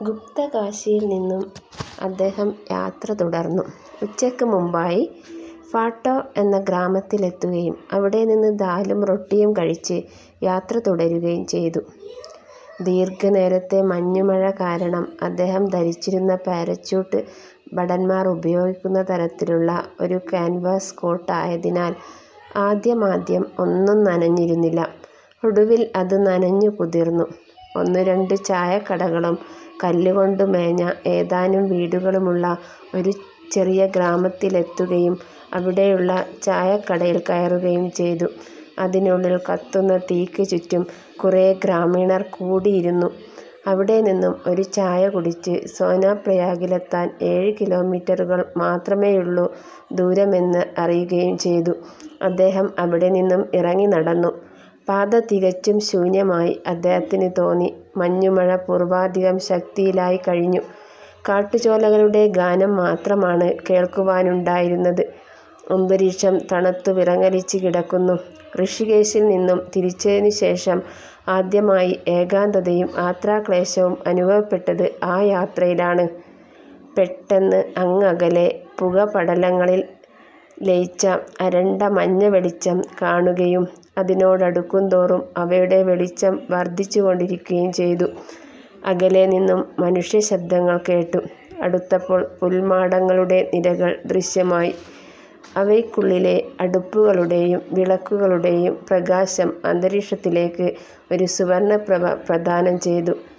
ഗുപ്തകാശിയിൽ നിന്നും അദ്ദേഹം യാത്ര തുടർന്നു. ഉച്ചയ്ക്ക് മുമ്പായി ഫാട്ടോ എന്ന ഗ്രാമത്തിലെത്തുകയും അവിടെ നിന്ന് ദാലും റൊട്ടിയും കഴിച്ച് യാത്ര തുടരുകയും ചെയ്തു. ദീർഘനേരത്തെ മഞ്ഞുമഴ കാരണം അദ്ദേഹം ധരിച്ചിരുന്ന പാരച്യൂട്ട് ഭടന്മാർ ഉപയോഗിക്കുന്ന തരത്തിലുള്ള ഒരു കാൻവാസ് കോട്ട് ആയതിനാൽ ആദ്യമാദ്യം ഒന്നും നനഞ്ഞിരുന്നില്ല. ഒടുവിൽ അത് നനഞ്ഞു കുതിർന്നു. ഒന്നുരണ്ടു ചായക്കടകളും കല്ലുകൊണ്ടു മേഞ്ഞ ഏതാനും വീടുകളുമുള്ള ഒരു ചെറിയ ഗ്രാമത്തിലെത്തുകയും അവിടെയുള്ള ചായക്കടയിൽ കയറുകയും ചെയ്തു. അതിനുള്ളിൽ കത്തുന്ന തീയ്ക്ക് ചുറ്റും കുറേ ഗ്രാമീണർ കൂടിയിരുന്നു. അവിടെ നിന്നും ഒരു ചായ കുടിച്ച് സോനാപ്രയാഗിലെത്താൻ ഏഴ് കിലോമീറ്ററുകൾ മാത്രമേയുള്ളൂ ദൂരമെന്ന് അറിയുകയും ചെയ്തു. അദ്ദേഹം അവിടെ നിന്നും ഇറങ്ങി നടന്നു. പാത തികച്ചും ശൂന്യമായി അദ്ദേഹത്തിന് തോന്നി. മഞ്ഞുമഴ പൂർവാധികം ശക്തിയിലായി കഴിഞ്ഞു. കാട്ടുചോലകളുടെ ഗാനം മാത്രമാണ് കേൾക്കുവാനുണ്ടായിരുന്നത്. അന്തരീക്ഷം തണുത്തു വിറങ്ങലിച്ച് കിടക്കുന്നു. ഋഷികേശിൽ നിന്നും തിരിച്ചതിനു ശേഷം ആദ്യമായി ഏകാന്തതയും യാത്രാക്ലേശവും അനുഭവപ്പെട്ടത് ആ യാത്രയിലാണ്. പെട്ടെന്ന് അങ്ങകലെ പുകപടലങ്ങളിൽ ലയിച്ച അരണ്ട മഞ്ഞവെളിച്ചം കാണുകയും അതിനോടടുക്കുന്തോറും അവയുടെ വെളിച്ചം വർദ്ധിച്ചുകൊണ്ടിരിക്കുകയും ചെയ്തു. അകലെ നിന്നും മനുഷ്യശബ്ദങ്ങൾ കേട്ടു. അടുത്തപ്പോൾ പുൽമാടങ്ങളുടെ നിരകൾ ദൃശ്യമായി. അവയ്ക്കുള്ളിലെ അടുപ്പുകളുടെയും വിളക്കുകളുടെയും പ്രകാശം അന്തരീക്ഷത്തിലേക്ക് ഒരു സുവർണപ്രഭ പ്രദാനം ചെയ്തു.